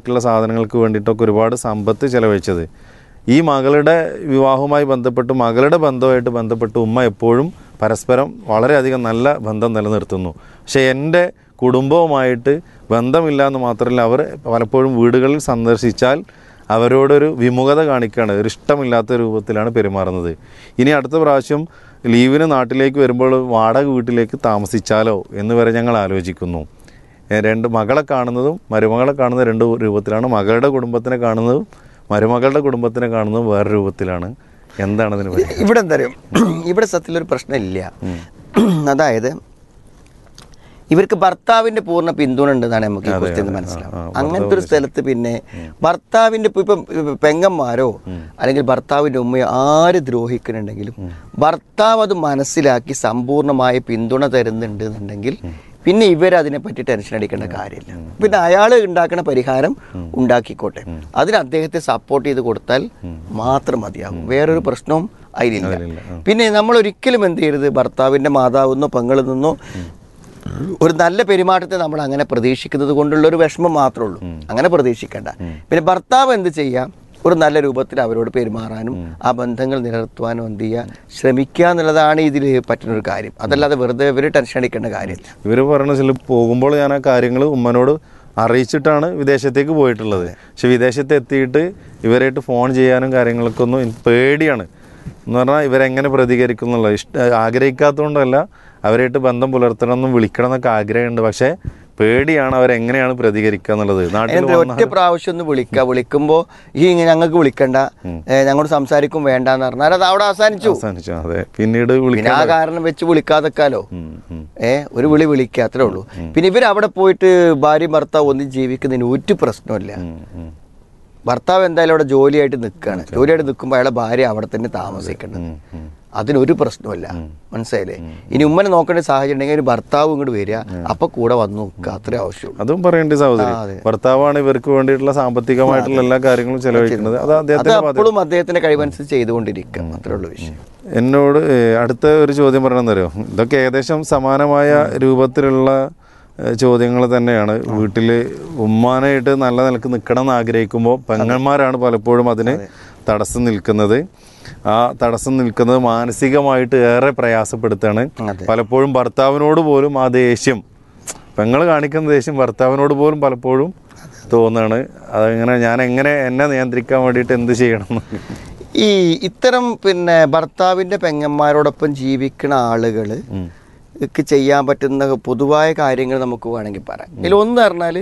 മറ്റുള്ള സാധനങ്ങൾക്ക് വേണ്ടിയിട്ടൊക്കെ ഒരുപാട് സമ്പത്ത് ചെലവഴിച്ചത് ഈ മകളുടെ വിവാഹവുമായി ബന്ധപ്പെട്ട് മകളുടെ ബന്ധവുമായിട്ട് ബന്ധപ്പെട്ട് ഉമ്മ എപ്പോഴും പരസ്പരം വളരെയധികം നല്ല ബന്ധം നിലനിർത്തുന്നു പക്ഷേ എൻ്റെ കുടുംബവുമായിട്ട് ബന്ധമില്ല എന്ന് മാത്രമല്ല അവർ പലപ്പോഴും വീടുകളിൽ സന്ദർശിച്ചാൽ അവരോടൊരു വിമുഖത കാണിക്കുകയാണ് ഒരു ഇഷ്ടമില്ലാത്ത രൂപത്തിലാണ് പെരുമാറുന്നത് ഇനി അടുത്ത പ്രാവശ്യം ലീവിന് നാട്ടിലേക്ക് വരുമ്പോൾ വാടക വീട്ടിലേക്ക് താമസിച്ചാലോ എന്ന് വരെ ഞങ്ങൾ ആലോചിക്കുന്നു ഏ, രണ്ട് മകളെ കാണുന്നതും മരുമകളെ കാണുന്ന രണ്ട് രൂപത്തിലാണ് മകളുടെ കുടുംബത്തിനെ കാണുന്നതും മരുമകളുടെ കുടുംബത്തിനെ കാണുന്നതും വേറെ രൂപത്തിലാണ് എന്താണ് അതിന് പറയുക ഇവിടെ എന്താ അറിയോ ഇവിടെ സത്യത്തിലൊരു പ്രശ്നമില്ല അതായത് ഇവർക്ക് ഭർത്താവിന്റെ പൂർണ്ണ പിന്തുണ ഉണ്ടെന്നാണ് നമുക്ക് ഈ ക്വസ്റ്റ്യൻ മനസ്സിലാവും അങ്ങനത്തെ ഒരു സ്ഥലത്ത് പിന്നെ ഭർത്താവിന്റെ ഇപ്പൊ ഇപ്പം പെങ്ങന്മാരോ അല്ലെങ്കിൽ ഭർത്താവിന്റെ ഉമ്മയോ ആര് ദ്രോഹിക്കുന്നുണ്ടെങ്കിലും ഭർത്താവ് അത് മനസ്സിലാക്കി സമ്പൂർണ്ണമായ പിന്തുണ തരുന്നുണ്ട് എന്നുണ്ടെങ്കിൽ പിന്നെ ഇവരതിനെ പറ്റി ടെൻഷൻ അടിക്കേണ്ട കാര്യമില്ല പിന്നെ അയാൾ ഉണ്ടാക്കുന്ന പരിഹാരം ഉണ്ടാക്കിക്കോട്ടെ അതിന് അദ്ദേഹത്തെ സപ്പോർട്ട് ചെയ്ത് കൊടുത്താൽ മാത്രം മതിയാകും വേറൊരു പ്രശ്നവും അതിലില്ല പിന്നെ നമ്മൾ ഒരിക്കലും എന്ത് ചെയ്യരുത് ഭർത്താവിന്റെ മാതാവെന്നോ പങ്ങളിൽ നിന്നോ ഒരു നല്ല പെരുമാറ്റത്തെ നമ്മൾ അങ്ങനെ പ്രതീക്ഷിക്കുന്നത് കൊണ്ടുള്ള ഒരു വിഷമം മാത്രമേ ഉള്ളൂ അങ്ങനെ പ്രതീക്ഷിക്കേണ്ട പിന്നെ ഭർത്താവ് എന്ത് ചെയ്യാം ഒരു നല്ല രൂപത്തിൽ അവരോട് പെരുമാറാനും ആ ബന്ധങ്ങൾ നിലനിർത്തുവാനും എന്ത് ചെയ്യുക ശ്രമിക്കുക എന്നുള്ളതാണ് ഇതിൽ പറ്റുന്ന ഒരു കാര്യം അതല്ലാതെ വെറുതെ ഇവർ ടെൻഷൻ അടിക്കേണ്ട കാര്യമില്ല ഇവർ പറഞ്ഞ വെച്ചാൽ പോകുമ്പോൾ ഞാൻ ആ കാര്യങ്ങൾ ഉമ്മനോട് അറിയിച്ചിട്ടാണ് വിദേശത്തേക്ക് പോയിട്ടുള്ളത് പക്ഷെ വിദേശത്ത് എത്തിയിട്ട് ഇവരായിട്ട് ഫോൺ ചെയ്യാനും കാര്യങ്ങൾക്കൊന്നും എനിക്ക് പേടിയാണ് എന്ന് പറഞ്ഞാൽ ഇവരെങ്ങനെ പ്രതികരിക്കും എന്നുള്ളത് ഇഷ്ട ആഗ്രഹിക്കാത്തതുകൊണ്ടല്ല അവരായിട്ട് ബന്ധം പുലർത്തണമെന്നും വിളിക്കണം എന്നൊക്കെ ആഗ്രഹമുണ്ട് പക്ഷേ പേടിയാണ് അവരെങ്ങനെയാണ് പ്രതികരിക്കുക എന്നുള്ളത് നാട്ടിൽ അതിന്റെ ഒറ്റ പ്രാവശ്യം ഒന്ന് വിളിക്കുക വിളിക്കുമ്പോൾ ഈ ഇങ്ങനെ ഞങ്ങൾക്ക് വിളിക്കണ്ട ഏ, ഞങ്ങളോട് സംസാരിക്കും വേണ്ടെന്ന് പറഞ്ഞാൽ അത് അവിടെ അവസാനിച്ചു അവസാനിച്ചു അതെ പിന്നീട് പിന്നെ വിളിക്കാൻ ആ കാരണം വെച്ച് വിളിക്കാതെക്കാലോ ഉം, ഉം. ഏ ഒരു വിളി വിളിക്കുക അത്രേ ഉള്ളൂ പിന്നെ ഇവർ അവിടെ പോയിട്ട് ഭാര്യയും ഭർത്താവ് ഒന്നും ജീവിക്കുന്നതിന് ഒരു പ്രശ്നമില്ല ഉം, ഉം. ഭർത്താവ് എന്തായാലും അവിടെ ജോലിയായിട്ട് നിൽക്കുകയാണ് ജോലിയായിട്ട് നിൽക്കുമ്പോൾ അയാളെ ഭാര്യ അവിടെ തന്നെ താമസിക്കണം ഉം, ഉം. അതിനൊരു പ്രശ്നമില്ല മനസ്സിലായില്ലേ ഇനി ഉമ്മനെ നോക്കേണ്ട സാഹചര്യം ഉണ്ടെങ്കിൽ ഒരു ഭർത്താവ് ഇങ്ങോട്ട് വരിക അപ്പൊ കൂടെ വന്നു നിൽക്കുക അത്രേ ആവശ്യമുള്ളൂ അതും പറയേണ്ട സഹോദരി ആ, അതെ. ഭർത്താവാണ് ഇവർക്ക് വേണ്ടിയിട്ടുള്ള സാമ്പത്തികമായിട്ടുള്ള എല്ലാ കാര്യങ്ങളും ചെലവഴിക്കുന്നത് അത് അത് അദ്ദേഹത്തിന്റെ ബാധ്യത അപ്പോഴും അദ്ദേഹത്തിന്റെ കഴിവനുസരിച്ച് ചെയ്തുകൊണ്ടിരിക്കുക അത്രേ ഉള്ളൂ വിഷയം എന്നോട് ഏഹ്, അടുത്ത ഒരു ചോദ്യം പറയണമെന്നറിയോ ഇതൊക്കെ ഏകദേശം സമാനമായ രൂപത്തിലുള്ള ചോദ്യങ്ങൾ തന്നെയാണ് വീട്ടിൽ ഉമ്മാനായിട്ട് നല്ല നിലക്ക് നിൽക്കണം എന്ന് ആഗ്രഹിക്കുമ്പോൾ പെങ്ങന്മാരാണ് പലപ്പോഴും അതിന് തടസ്സം നിൽക്കുന്നത് ആ തടസ്സം നിൽക്കുന്നത് മാനസികമായിട്ട് ഏറെ പ്രയാസപ്പെടുത്താണ് അതെ. പലപ്പോഴും ഭർത്താവിനോട് പോലും ആ ദേഷ്യം പെങ്ങൾ കാണിക്കുന്ന ദേഷ്യം ഭർത്താവിനോട് പോലും പലപ്പോഴും തോന്നുകയാണ് അതങ്ങനെ ഞാൻ എങ്ങനെ എന്നെ നിയന്ത്രിക്കാൻ വേണ്ടിയിട്ട് എന്ത് ചെയ്യണം എന്ന്. ഈ ഇത്തരം പിന്നെ ഭർത്താവിന്റെ പെങ്ങന്മാരോടൊപ്പം ജീവിക്കുന്ന ആളുകൾ ക്ക് ചെയ്യാൻ പറ്റുന്ന പൊതുവായ കാര്യങ്ങൾ നമുക്ക് വേണമെങ്കിൽ പറയാം ഇതിൽ ഒന്ന് പറഞ്ഞാൽ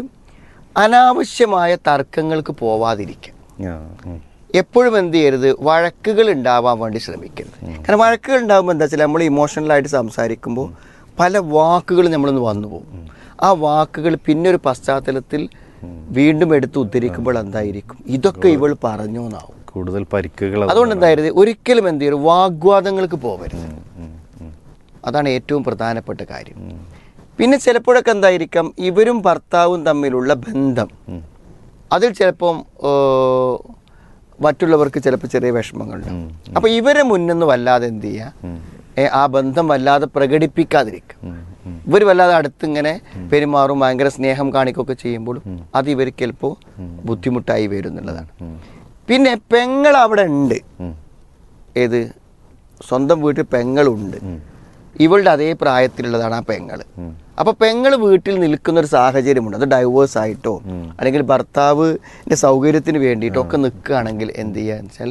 അനാവശ്യമായ തർക്കങ്ങൾക്ക് പോവാതിരിക്കുക ആ, ഉം. എപ്പോഴും എന്ത് ചെയ്യരുത് വഴക്കുകൾ ഉണ്ടാവാൻ വേണ്ടി ശ്രമിക്കരുത് കാരണം വഴക്കുകൾ ഉണ്ടാകുമ്പോൾ എന്താ വെച്ചാൽ നമ്മൾ ഇമോഷണലായിട്ട് സംസാരിക്കുമ്പോൾ പല വാക്കുകൾ നമ്മളൊന്ന് വന്നു പോകും ആ വാക്കുകൾ പിന്നെ ഒരു പശ്ചാത്തലത്തിൽ വീണ്ടും എടുത്ത് ഉദ്ധരിക്കുമ്പോൾ എന്തായിരിക്കും ഇതൊക്കെ ഇവൾ പറഞ്ഞു എന്നാവും കൂടുതൽ പരിക്കുകൾ അത് അതുകൊണ്ട് എന്തായിരുന്നു ഒരിക്കലും എന്ത് ചെയ്യരുത് വാഗ്വാദങ്ങൾക്ക് പോകരുത് ഉം, ഉം, ഉം. അതാണ് ഏറ്റവും പ്രധാനപ്പെട്ട കാര്യം പിന്നെ ചിലപ്പോഴൊക്കെ എന്തായിരിക്കാം ഇവരും ഭർത്താവും തമ്മിലുള്ള ബന്ധം അതിൽ ചിലപ്പം ഏർ, മറ്റുള്ളവർക്ക് ചിലപ്പോൾ ചെറിയ വിഷമങ്ങളുണ്ടാവും അപ്പോൾ ഇവരെ മുന്നിന്ന് വല്ലാതെ എന്ത് ചെയ്യുക ഏ, ആ ബന്ധം വല്ലാതെ പ്രകടിപ്പിക്കാതിരിക്കുക ഇവർ വല്ലാതെ അടുത്തിങ്ങനെ പെരുമാറും ഭയങ്കര സ്നേഹം കാണിക്കുകയൊക്കെ ചെയ്യുമ്പോൾ അത് ഇവർക്ക് ചിലപ്പോൾ ബുദ്ധിമുട്ടായി വരും എന്നുള്ളതാണ് പിന്നെ പെങ്ങൾ അവിടെ ഉണ്ട് ഉം. ഏത് സ്വന്തം വീട്ടിൽ പെങ്ങളുണ്ട് ഇവളുടെ അതേ പ്രായത്തിലുള്ളതാണ് ആ പെങ്ങൾ അപ്പൊ പെങ്ങൾ വീട്ടിൽ നിൽക്കുന്ന ഒരു സാഹചര്യമുണ്ട് അത് ഡൈവേഴ്സ് ആയിട്ടോ അല്ലെങ്കിൽ ഭർത്താവിന്റെ സൗകര്യത്തിന് വേണ്ടിയിട്ടോ ഒക്കെ നിൽക്കുകയാണെങ്കിൽ എന്ത് ചെയ്യാന്ന് വെച്ചാൽ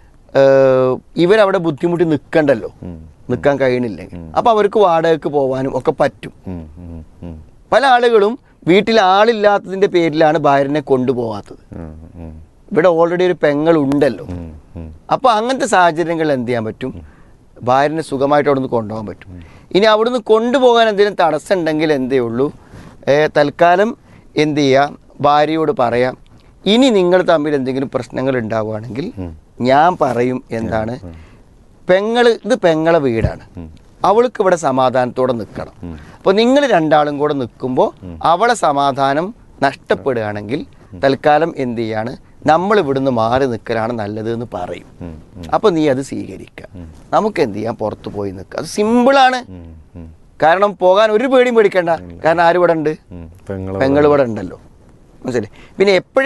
ഏഹ്, ഇവരവിടെ ബുദ്ധിമുട്ടി നിൽക്കണ്ടല്ലോ നിൽക്കാൻ കഴിയണില്ലെങ്കിൽ അപ്പൊ അവർക്ക് വാടകയ്ക്ക് പോകാനും ഒക്കെ പറ്റും ഉം, ഉം, ഉം. പല ആളുകളും വീട്ടിൽ ആളില്ലാത്തതിന്റെ പേരിലാണ് ഭാര്യനെ കൊണ്ടുപോകാത്തത് ഉം, ഉം, ഇവിടെ ഓൾറെഡി ഒരു പെങ്ങൾ ഉണ്ടല്ലോ ഉം, ഉം. അപ്പോൾ അങ്ങനത്തെ സാഹചര്യങ്ങളിൽ എന്ത് ചെയ്യാൻ പറ്റും ഭാര്യനെ സുഖമായിട്ട് അവിടുന്ന് കൊണ്ടുപോകാൻ പറ്റും ഇനി അവിടുന്ന് കൊണ്ടുപോകാൻ എന്തെങ്കിലും തടസ്സം ഉണ്ടെങ്കിൽ എന്തേ ഉള്ളൂ ഏ, തൽക്കാലം എന്ത് ചെയ്യുക ഭാര്യയോട് പറയാം ഇനി നിങ്ങൾ തമ്മിൽ എന്തെങ്കിലും പ്രശ്നങ്ങൾ ഉണ്ടാവുകയാണെങ്കിൽ ഞാൻ പറയും എന്താണ് പെങ്ങള് ഇത് പെങ്ങളെ വീടാണ് അവൾക്ക് ഇവിടെ സമാധാനത്തോടെ നിൽക്കണം അപ്പോൾ നിങ്ങൾ രണ്ടാളും കൂടെ നിൽക്കുമ്പോൾ അവളെ സമാധാനം നഷ്ടപ്പെടുകയാണെങ്കിൽ തൽക്കാലം എന്ത് ചെയ്യാണ് നമ്മൾ ഇവിടുന്ന് മാറി നിൽക്കലാണ് നല്ലത് എന്ന് പറയും അപ്പോൾ നീ അത് സ്വീകരിക്കുക നമുക്ക് എന്ത് ചെയ്യാം പുറത്ത് പോയി നിൽക്കുക അത് സിമ്പിളാണ് ഉം, ഉം, കാരണം പോകാൻ ഒരു പേടിയും പേടിക്കണ്ട കാരണം ആരും ഇവിടെ ഉണ്ട് ഉം. പെങ്ങളെ പെങ്ങൾ ഇവിടെ ഉണ്ടല്ലോ മനസ്സിലായി പിന്നെ എപ്പോഴും